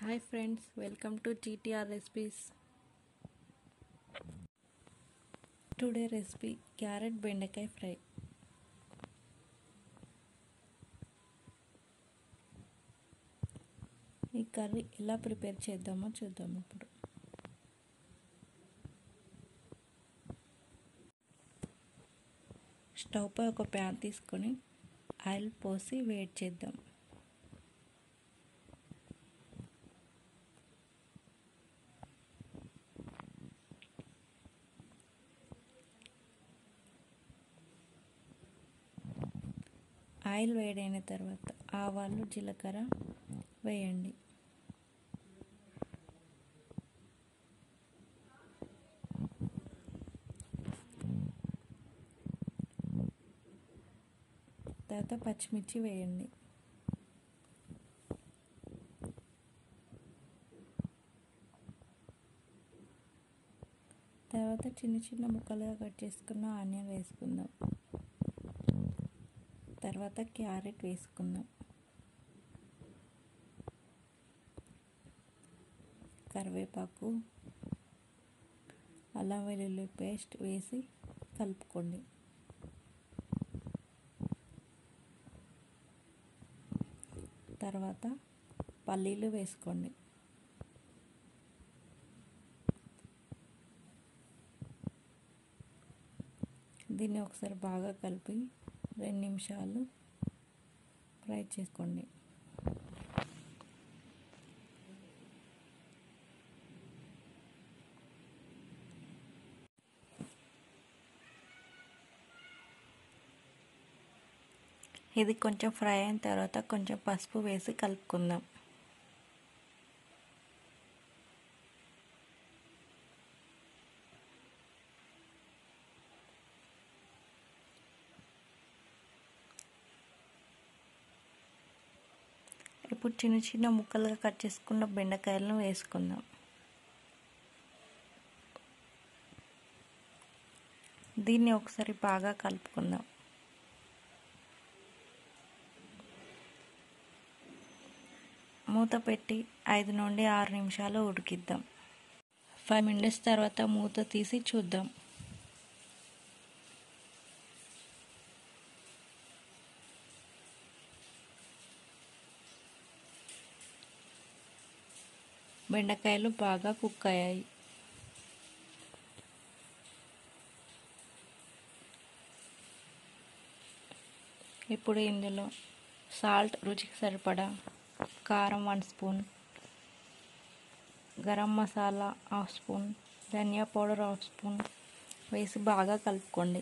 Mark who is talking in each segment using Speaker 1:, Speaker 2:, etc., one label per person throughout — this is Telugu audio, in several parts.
Speaker 1: hi friends welcome to TTR recipes today recipe carrot బెండకాయ ఫ్రై ఈ కర్రీ ఎలా ప్రిపేర్ చేద్దామో చూద్దాం ఇప్పుడు స్టవ్ పై ఒక ప్యాన్ తీసుకొని ఆయిల్ పోసి వేడి చేద్దాం ఆయిల్ వేడైన తర్వాత ఆవాలు జీలకర్ర వేయండి తర్వాత పచ్చిమిర్చి వేయండి తర్వాత చిన్న చిన్న ముక్కలుగా కట్ చేసుకున్న ఆనియన్ వేసుకుందాం తర్వాత క్యారెట్ వేసుకుందాం కరివేపాకు అల్లం వెల్లుల్లి పేస్ట్ వేసి కలుపుకోండి తర్వాత పల్లీలు వేసుకోండి దీన్ని ఒకసారి బాగా కలిపి రెండు నిమిషాలు ఫ్రై చేసుకోండి ఇది కొంచెం ఫ్రై అయిన తర్వాత కొంచెం పసుపు వేసి కలుపుకుందాం ఇప్పుడు చిన్న చిన్న ముక్కలుగా కట్ చేసుకున్న బెండకాయలను వేసుకుందాం దీన్ని ఒకసారి బాగా కలుపుకుందాం మూత పెట్టి ఐదు నుండి ఆరు నిమిషాలు ఉడికిద్దాం ఫైవ్ మినిట్స్ తర్వాత మూత తీసి చూద్దాం బెండకాయలు బాగా కుక్ అయ్యాయి ఇప్పుడు ఇందులో సాల్ట్ రుచికి సరిపడా కారం one spoon garam masala half spoon dhania powder half spoon వేసి బాగా కలుపుకోండి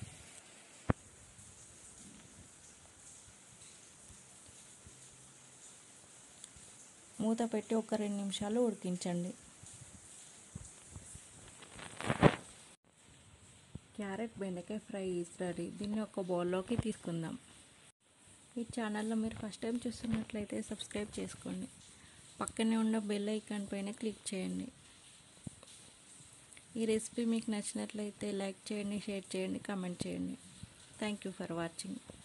Speaker 1: మూత పెట్టి ఒక రెండు నిమిషాలు ఉడికించండి క్యారెట్ బెండకాయ ఫ్రై ఈజ్ రెడీ దీన్ని ఒక బౌల్లోకి తీసుకుందాం ఈ ఛానల్లో మీరు ఫస్ట్ టైం చూస్తున్నట్లయితే సబ్స్క్రైబ్ చేసుకోండి పక్కనే ఉన్న బెల్ ఐకాన్ పైన క్లిక్ చేయండి ఈ రెసిపీ మీకు నచ్చినట్లయితే లైక్ చేయండి షేర్ చేయండి కామెంట్ చేయండి థ్యాంక్ యూ ఫర్ వాచింగ్